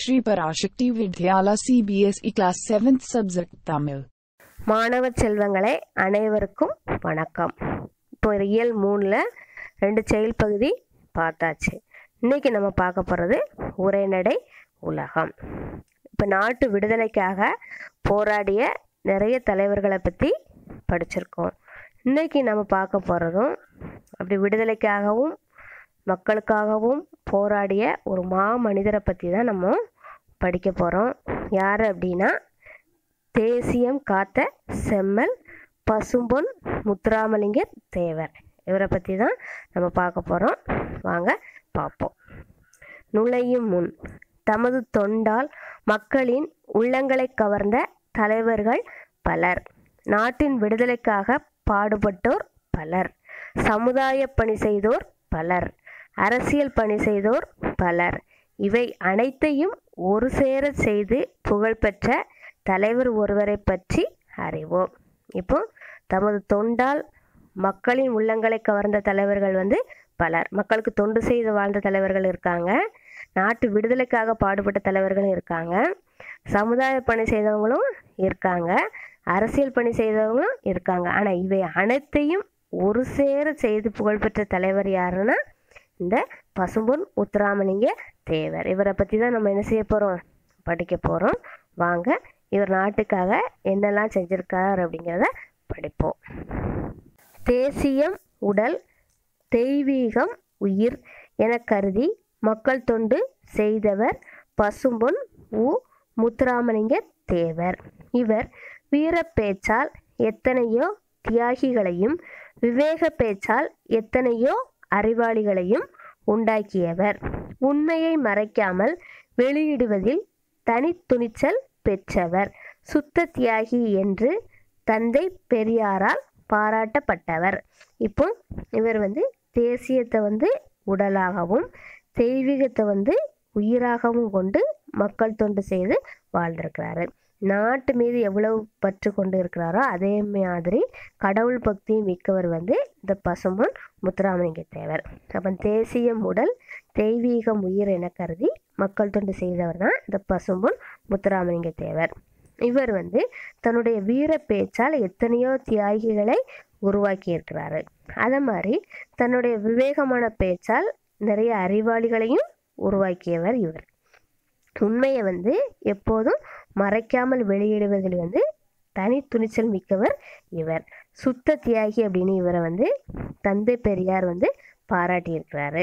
Shri Parashakti Vidyala CBSE Class 7th Subject Tamil. மாணவ செல்வங்களே அனைவருக்கும் வணக்கம் இப்போ இயல் மூணில் ரெண்டு செயல் பகுதி பார்த்தாச்சு இன்னைக்கு நம்ம பார்க்க போகிறது உரைநடை உலகம் இப்போ நாட்டு விடுதலைக்காக போராடிய நிறைய தலைவர்களை பற்றி படிச்சிருக்கோம் இன்னைக்கு நம்ம பார்க்க போகிறதும் அப்படி விடுதலைக்காகவும் மக்களுக்காகவும் போராடிய ஒரு மா மனிதரை பற்றி தான் நம்ம படிக்க போகிறோம் யார் அப்படின்னா தேசியம் காத்த செம்மல் பசும்பொன் முத்துராமலிங்க தேவர் இவரை பற்றி தான் நம்ம பார்க்க போகிறோம் வாங்க பார்ப்போம் நுழையும் முன் தமது தொண்டால் மக்களின் உள்ளங்களை கவர்ந்த தலைவர்கள் பலர் நாட்டின் விடுதலைக்காக பாடுபட்டோர் பலர் சமுதாய பணி செய்தோர் பலர் அரசியல் பணி செய்தோர் பலர் இவை அனைத்தையும் ஒரு சேர செய்து புகழ்பெற்ற தலைவர் ஒருவரை பற்றி அறிவோம் இப்போ தமது தொண்டால் மக்களின் உள்ளங்களை கவர்ந்த தலைவர்கள் வந்து பலர் மக்களுக்கு தொண்டு செய்து வாழ்ந்த தலைவர்கள் இருக்காங்க நாட்டு விடுதலைக்காக பாடுபட்ட தலைவர்களும் இருக்காங்க சமுதாய பணி செய்தவங்களும் இருக்காங்க அரசியல் பணி செய்தவங்களும் இருக்காங்க ஆனால் இவை அனைத்தையும் ஒரு சேர செய்து புகழ்பெற்ற தலைவர் யாருன்னா இந்த பசும்பொன் உத்தராமலிங்க தேவர் இவரை பற்றி தான் நம்ம என்ன செய்ய போகிறோம் படிக்க போகிறோம் வாங்க இவர் நாட்டுக்காக என்னெல்லாம் செஞ்சிருக்கார் அப்படிங்கிறத படிப்போம் தேசியம் உடல் தெய்வீகம் உயிர் என கருதி மக்கள் தொண்டு செய்தவர் பசும்பொன் உ முத்துராமலிங்க தேவர் இவர் வீர பேச்சால் எத்தனையோ தியாகிகளையும் விவேக பேச்சால் எத்தனையோ அறிவாளிகளையும் உண்டாக்கியவர் உண்மையை மறைக்காமல் வெளியிடுவதில் தனித்துணிச்சல் பெற்றவர் சுத்த தியாகி என்று தந்தை பெரியாரால் பாராட்டப்பட்டவர் இப்போ இவர் வந்து தேசியத்தை வந்து உடலாகவும் தெய்வீகத்தை வந்து உயிராகவும் கொண்டு மக்கள் தொண்டு செய்து வாழ்ந்திருக்கிறாரு நாட்டு மீது எவ்வளவு பற்று கொண்டு இருக்கிறாரோ அதே மாதிரி கடவுள் பக்தியும் மிக்கவர் வந்து இந்த பசும்பொன் முத்துராமலிங்க தேவர் அப்போ தேசியம் உடல் தெய்வீகம் உயிர் என கருதி மக்கள் தொண்டு செய்தவர் தான் இந்த பசும்பொன் முத்துராமலிங்க தேவர் இவர் வந்து தன்னுடைய வீர பேச்சால் எத்தனையோ தியாகிகளை உருவாக்கி இருக்கிறாரு அதே மாதிரி தன்னுடைய விவேகமான பேச்சால் நிறைய அறிவாளிகளையும் உருவாக்கியவர் இவர் உண்மையை வந்து எப்போதும் மறைக்காமல் வெளியிடுவதில் வந்து தனி துணிச்சல் மிக்கவர் இவர் சுத்த தியாகி அப்படின்னு இவரை வந்து தந்தை பெரியார் வந்து பாராட்டியிருக்கிறாரு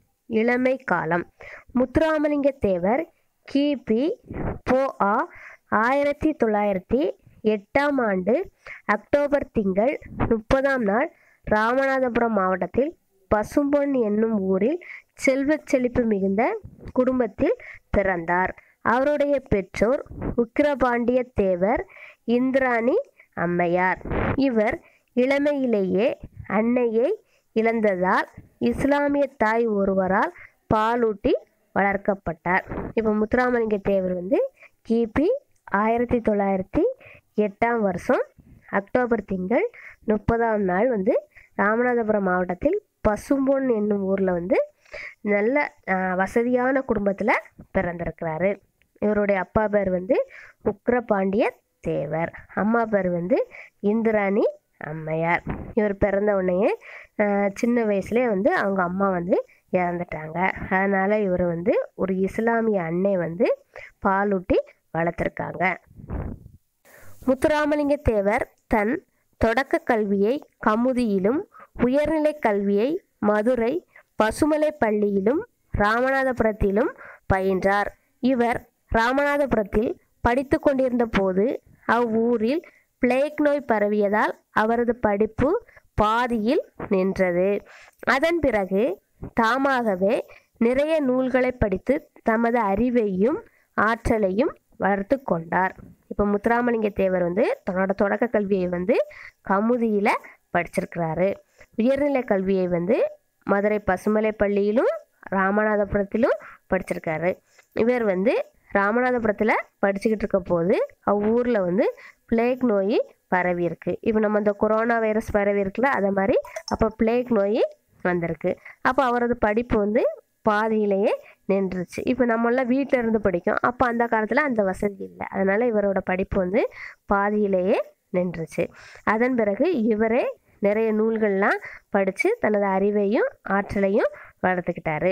இளமை காலம் முத்துராமலிங்க தேவர் கிபி போ ஆ ஆயிரத்தி தொள்ளாயிரத்தி எட்டாம் ஆண்டு அக்டோபர் திங்கள் முப்பதாம் நாள் ராமநாதபுரம் மாவட்டத்தில் பசும்பொன் என்னும் ஊரில் செல்வச் செழிப்பு மிகுந்த குடும்பத்தில் பிறந்தார் அவருடைய பெற்றோர் உக்கிரபாண்டிய தேவர் இந்திராணி அம்மையார் இவர் இளமையிலேயே அன்னையை இழந்ததால் இஸ்லாமிய தாய் ஒருவரால் பாலூட்டி வளர்க்கப்பட்டார் இப்போ முத்துராமலிங்க தேவர் வந்து கிபி ஆயிரத்தி தொள்ளாயிரத்தி எட்டாம் வருஷம் அக்டோபர் திங்கள் முப்பதாம் நாள் வந்து ராமநாதபுரம் மாவட்டத்தில் பசும்பொன் என்னும் ஊரில் வந்து நல்ல வசதியான குடும்பத்தில் பிறந்திருக்கிறாரு இவருடைய அப்பா பேர் வந்து உக்ரபாண்டிய தேவர் அம்மா பேர் வந்து இந்திராணி அம்மையார் இவர் பிறந்த உடனே சின்ன வயசுலேயே வந்து அவங்க அம்மா வந்து இறந்துட்டாங்க அதனால் இவர் வந்து ஒரு இஸ்லாமிய அன்னை வந்து பாலூட்டி வளர்த்துருக்காங்க முத்துராமலிங்க தேவர் தன் தொடக்க கல்வியை கமுதியிலும் உயர்நிலை கல்வியை மதுரை பசுமலை பள்ளியிலும் ராமநாதபுரத்திலும் பயின்றார் இவர் ராமநாதபுரத்தில் படித்து கொண்டிருந்த போது அவ்வூரில் பிளேக் நோய் பரவியதால் அவரது படிப்பு பாதியில் நின்றது அதன் பிறகு தாமாகவே நிறைய நூல்களை படித்து தமது அறிவையும் ஆற்றலையும் வளர்த்து கொண்டார் இப்போ முத்துராமலிங்க தேவர் வந்து தன்னோட தொடக்க கல்வியை வந்து கமுதியில் படிச்சிருக்கிறாரு உயர்நிலை கல்வியை வந்து மதுரை பசுமலை பள்ளியிலும் ராமநாதபுரத்திலும் படிச்சிருக்காரு இவர் வந்து ராமநாதபுரத்தில் படிச்சுக்கிட்டு இருக்க போது அவ்வூரில் வந்து பிளேக் நோய் பரவி இருக்கு இப்போ நம்ம இந்த கொரோனா வைரஸ் பரவி இருக்குல்ல அதை மாதிரி அப்போ பிளேக் நோய் வந்திருக்கு அப்போ அவரது படிப்பு வந்து பாதியிலேயே நின்றுச்சு இப்போ நம்மளாம் வீட்டில் இருந்து படிக்கும் அப்போ அந்த காலத்தில் அந்த வசதி இல்லை அதனால் இவரோட படிப்பு வந்து பாதியிலேயே நின்றுச்சு அதன் பிறகு இவரே நிறைய நூல்கள்லாம் படித்து தனது அறிவையும் ஆற்றலையும் வளர்த்துக்கிட்டாரு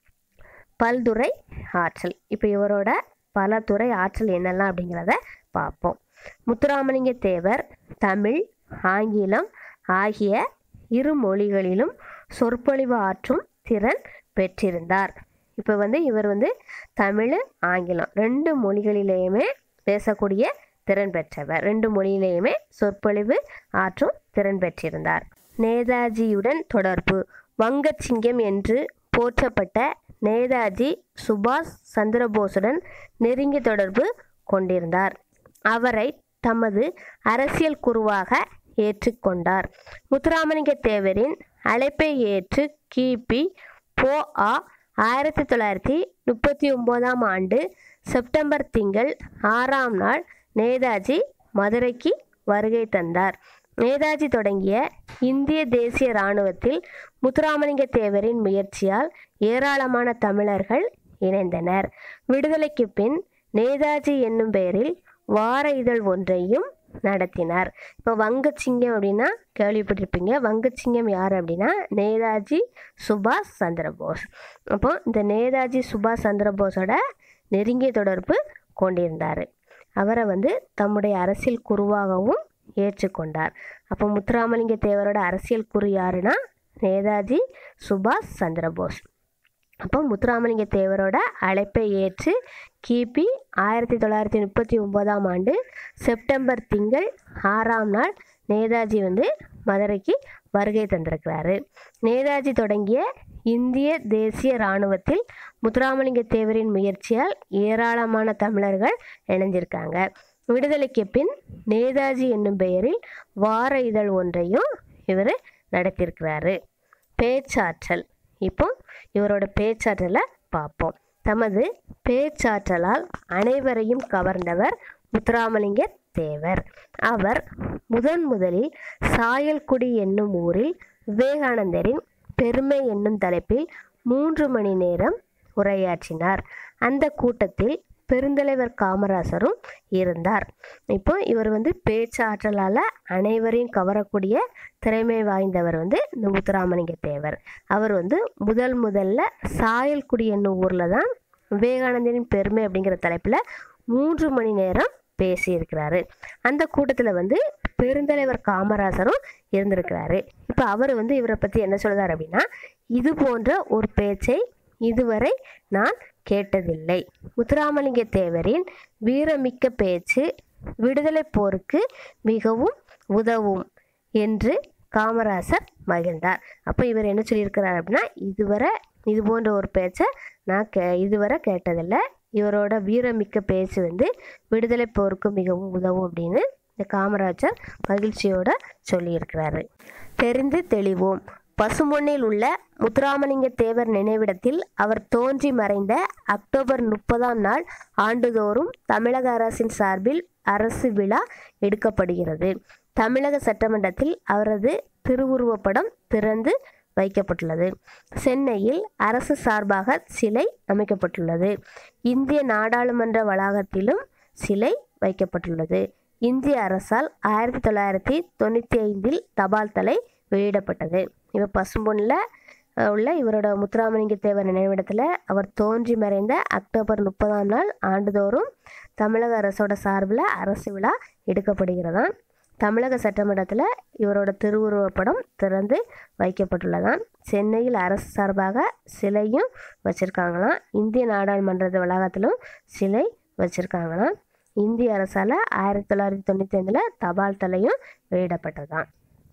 பல்துறை ஆற்றல் இப்போ இவரோட பல துறை ஆற்றல் என்னெல்லாம் அப்படிங்கிறத பார்ப்போம் முத்துராமலிங்க தேவர் தமிழ் ஆங்கிலம் ஆகிய இரு மொழிகளிலும் சொற்பொழிவு ஆற்றும் திறன் பெற்றிருந்தார் இப்போ வந்து இவர் வந்து தமிழ் ஆங்கிலம் ரெண்டு மொழிகளிலேயுமே பேசக்கூடிய திறன் பெற்றவர் ரெண்டு மொழியிலேயுமே சொற்பொழிவு ஆற்றும் திறன் பெற்றிருந்தார் நேதாஜியுடன் தொடர்பு வங்கச்சிங்கம் என்று போற்றப்பட்ட நேதாஜி சுபாஷ் சந்திரபோஸுடன் நெருங்கிய தொடர்பு கொண்டிருந்தார் அவரை தமது அரசியல் குருவாக ஏற்றுக்கொண்டார் முத்துராமலிங்க தேவரின் அழைப்பை ஏற்று கிபி போ ஆ ஆயிரத்தி தொள்ளாயிரத்தி முப்பத்தி ஒம்போதாம் ஆண்டு செப்டம்பர் திங்கள் ஆறாம் நாள் நேதாஜி மதுரைக்கு வருகை தந்தார் நேதாஜி தொடங்கிய இந்திய தேசிய இராணுவத்தில் முத்துராமலிங்க தேவரின் முயற்சியால் ஏராளமான தமிழர்கள் இணைந்தனர் விடுதலைக்கு பின் நேதாஜி என்னும் பெயரில் வார இதழ் ஒன்றையும் நடத்தினார் இப்போ வங்கச்சிங்கம் அப்படின்னா கேள்விப்பட்டிருப்பீங்க வங்கச்சிங்கம் யார் அப்படின்னா நேதாஜி சுபாஷ் சந்திரபோஸ் அப்போ இந்த நேதாஜி சுபாஷ் சந்திரபோஸோட நெருங்கிய தொடர்பு கொண்டிருந்தார் அவரை வந்து தம்முடைய அரசியல் குருவாகவும் ஏற்றுக்கொண்டார் அப்போ முத்துராமலிங்க தேவரோட அரசியல் குரு யாருன்னா நேதாஜி சுபாஷ் சந்திரபோஸ் அப்போ முத்துராமலிங்க தேவரோட அழைப்பை ஏற்று கிபி ஆயிரத்தி தொள்ளாயிரத்தி முப்பத்தி ஒம்போதாம் ஆண்டு செப்டம்பர் திங்கள் ஆறாம் நாள் நேதாஜி வந்து மதுரைக்கு வருகை தந்திருக்கிறாரு நேதாஜி தொடங்கிய இந்திய தேசிய இராணுவத்தில் முத்துராமலிங்க தேவரின் முயற்சியால் ஏராளமான தமிழர்கள் இணைஞ்சிருக்காங்க விடுதலைக்கு பின் நேதாஜி என்னும் பெயரில் வார இதழ் ஒன்றையும் இவர் நடத்தியிருக்கிறாரு பேச்சாற்றல் இப்போ இவரோட பேச்சாற்றலை பார்ப்போம் தமது பேச்சாற்றலால் அனைவரையும் கவர்ந்தவர் முத்துராமலிங்க தேவர் அவர் முதன் முதலில் சாயல்குடி என்னும் ஊரில் விவேகானந்தரின் பெருமை என்னும் தலைப்பில் மூன்று மணி நேரம் உரையாற்றினார் அந்த கூட்டத்தில் பெருந்தலைவர் காமராசரும் இருந்தார் இப்போ இவர் வந்து பேச்சாற்றலால் அனைவரையும் கவரக்கூடிய திறமை வாய்ந்தவர் வந்து இந்த முத்துராமலிங்க தேவர் அவர் வந்து முதல் முதல்ல சாயல்குடி என்னும் ஊரில் தான் விவேகானந்தரின் பெருமை அப்படிங்கிற தலைப்பில் மூன்று மணி நேரம் பேசியிருக்கிறாரு அந்த கூட்டத்தில் வந்து பெருந்தலைவர் காமராசரும் இருந்திருக்கிறாரு இப்போ அவர் வந்து இவரை பற்றி என்ன சொல்றாரு அப்படின்னா இது போன்ற ஒரு பேச்சை இதுவரை நான் கேட்டதில்லை முத்துராமலிங்க தேவரின் வீரமிக்க பேச்சு விடுதலை போருக்கு மிகவும் உதவும் என்று காமராசர் மகிழ்ந்தார் அப்போ இவர் என்ன சொல்லியிருக்கிறார் அப்படின்னா இதுவரை இது போன்ற ஒரு பேச்சை நான் கே இதுவரை கேட்டதில்லை இவரோட வீரமிக்க பேச்சு வந்து விடுதலை போருக்கு மிகவும் உதவும் அப்படின்னு இந்த காமராஜர் மகிழ்ச்சியோட சொல்லியிருக்கிறாரு தெரிந்து தெளிவோம் பசுமொன்னில் உள்ள முத்துராமலிங்க தேவர் நினைவிடத்தில் அவர் தோன்றி மறைந்த அக்டோபர் முப்பதாம் நாள் ஆண்டுதோறும் தமிழக அரசின் சார்பில் அரசு விழா எடுக்கப்படுகிறது தமிழக சட்டமன்றத்தில் அவரது திருவுருவப்படம் திறந்து வைக்கப்பட்டுள்ளது சென்னையில் அரசு சார்பாக சிலை அமைக்கப்பட்டுள்ளது இந்திய நாடாளுமன்ற வளாகத்திலும் சிலை வைக்கப்பட்டுள்ளது இந்திய அரசால் ஆயிரத்தி தொள்ளாயிரத்தி தொண்ணூற்றி ஐந்தில் தபால் தலை வெளியிடப்பட்டது இவர் பசும்பொன்னில் உள்ள இவரோட முத்துராமலிங்க தேவர் நினைவிடத்தில் அவர் தோன்றி மறைந்த அக்டோபர் முப்பதாம் நாள் ஆண்டுதோறும் தமிழக அரசோட சார்பில் அரசு விழா எடுக்கப்படுகிறதாம் தமிழக சட்டமன்றத்தில் இவரோட திருவுருவப்படம் திறந்து வைக்கப்பட்டுள்ளதாம் சென்னையில் அரசு சார்பாக சிலையும் வச்சுருக்காங்களாம் இந்திய நாடாளுமன்ற வளாகத்திலும் சிலை வச்சுருக்காங்களாம் இந்திய அரசால் ஆயிரத்தி தொள்ளாயிரத்தி தொண்ணூற்றி ஐந்தில் தபால் தலையும் வெளியிடப்பட்டதாம்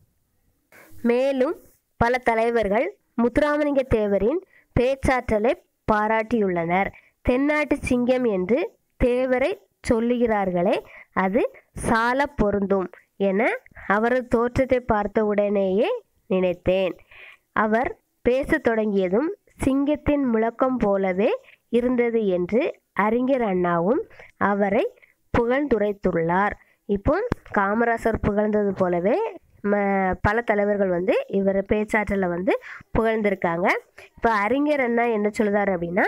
மேலும் பல தலைவர்கள் முத்துராமலிங்க தேவரின் பேச்சாற்றலை பாராட்டியுள்ளனர் தென்னாட்டு சிங்கம் என்று தேவரை சொல்லுகிறார்களே அது சால பொருந்தும் என அவரது தோற்றத்தை பார்த்த உடனேயே நினைத்தேன் அவர் பேசத் தொடங்கியதும் சிங்கத்தின் முழக்கம் போலவே இருந்தது என்று அறிஞர் அண்ணாவும் அவரை புகழ்ந்துரைத்துள்ளார் இப்போ காமராசர் புகழ்ந்தது போலவே ம பல தலைவர்கள் வந்து இவர் பேச்சாற்றலை வந்து புகழ்ந்திருக்காங்க இப்போ அறிஞர் அண்ணா என்ன சொல்லுதார் அப்படின்னா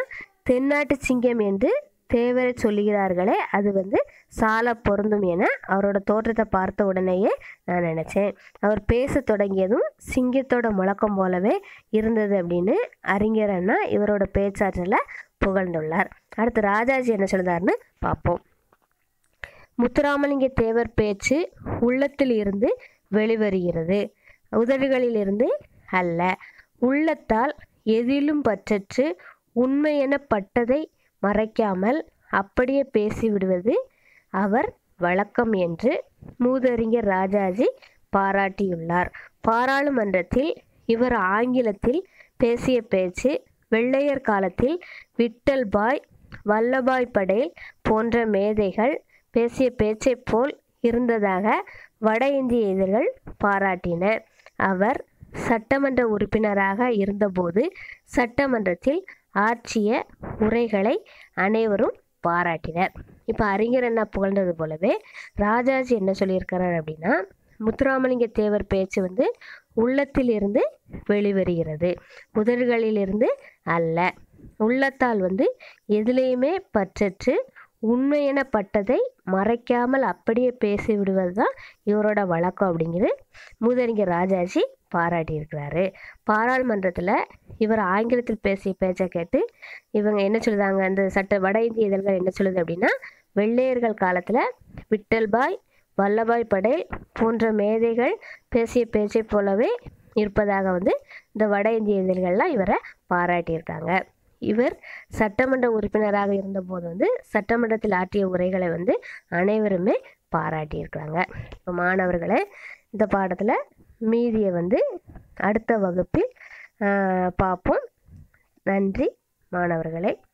தென்னாட்டு சிங்கம் என்று தேவரை சொல்லுகிறார்களே அது வந்து சால பொருந்தும் என அவரோட தோற்றத்தை பார்த்த உடனேயே நான் நினச்சேன் அவர் பேச தொடங்கியதும் சிங்கத்தோட முழக்கம் போலவே இருந்தது அப்படின்னு அறிஞர் அண்ணா இவரோட பேச்சாற்றலை புகழ்ந்துள்ளார் அடுத்து ராஜாஜி என்ன சொல்றாருன்னு பார்ப்போம் முத்துராமலிங்க தேவர் பேச்சு உள்ளத்தில் இருந்து வெளிவருகிறது உதடுகளிலிருந்து அல்ல உள்ளத்தால் எதிலும் பற்றற்று உண்மையெனப்பட்டதை மறைக்காமல் அப்படியே பேசிவிடுவது அவர் வழக்கம் என்று மூதறிஞர் ராஜாஜி பாராட்டியுள்ளார் பாராளுமன்றத்தில் இவர் ஆங்கிலத்தில் பேசிய பேச்சு வெள்ளையர் காலத்தில் விட்டல் பாய் வல்லபாய் படேல் போன்ற மேதைகள் பேசிய பேச்சைப் போல் இருந்ததாக வட இந்திய இதழ்கள் பாராட்டின அவர் சட்டமன்ற உறுப்பினராக இருந்தபோது சட்டமன்றத்தில் ஆற்றிய உரைகளை அனைவரும் பாராட்டினர் இப்போ அறிஞர் என்ன புகழ்ந்தது போலவே ராஜாஜி என்ன சொல்லியிருக்கிறார் அப்படின்னா முத்துராமலிங்க தேவர் பேச்சு வந்து உள்ளத்தில் இருந்து வெளிவருகிறது உதடுகளிலிருந்து அல்ல உள்ளத்தால் வந்து எதிலேயுமே பற்றற்று உண்மையெனப்பட்டதை மறைக்காமல் அப்படியே பேசி விடுவது தான் இவரோட வழக்கம் அப்படிங்கிறது மூதறிஞர் ராஜாஜி பாராட்டியிருக்கிறாரு பாராளுமன்றத்தில் இவர் ஆங்கிலத்தில் பேசிய பேச்சை கேட்டு இவங்க என்ன சொல்லுதாங்க அந்த சட்ட வட இந்திய இதழ்கள் என்ன சொல்லுது அப்படின்னா வெள்ளையர்கள் காலத்தில் விட்டல்பாய் வல்லபாய் படேல் போன்ற மேதைகள் பேசிய பேச்சை போலவே இருப்பதாக வந்து இந்த வட இந்திய இதழ்கள்லாம் இவரை பாராட்டியிருக்காங்க இவர் சட்டமன்ற உறுப்பினராக இருந்தபோது வந்து சட்டமன்றத்தில் ஆற்றிய உரைகளை வந்து அனைவருமே பாராட்டியிருக்கிறாங்க இப்போ மாணவர்களே இந்த பாடத்தில் மீதியை வந்து அடுத்த வகுப்பில் ஆஹ், பார்ப்போம் நன்றி மாணவர்களே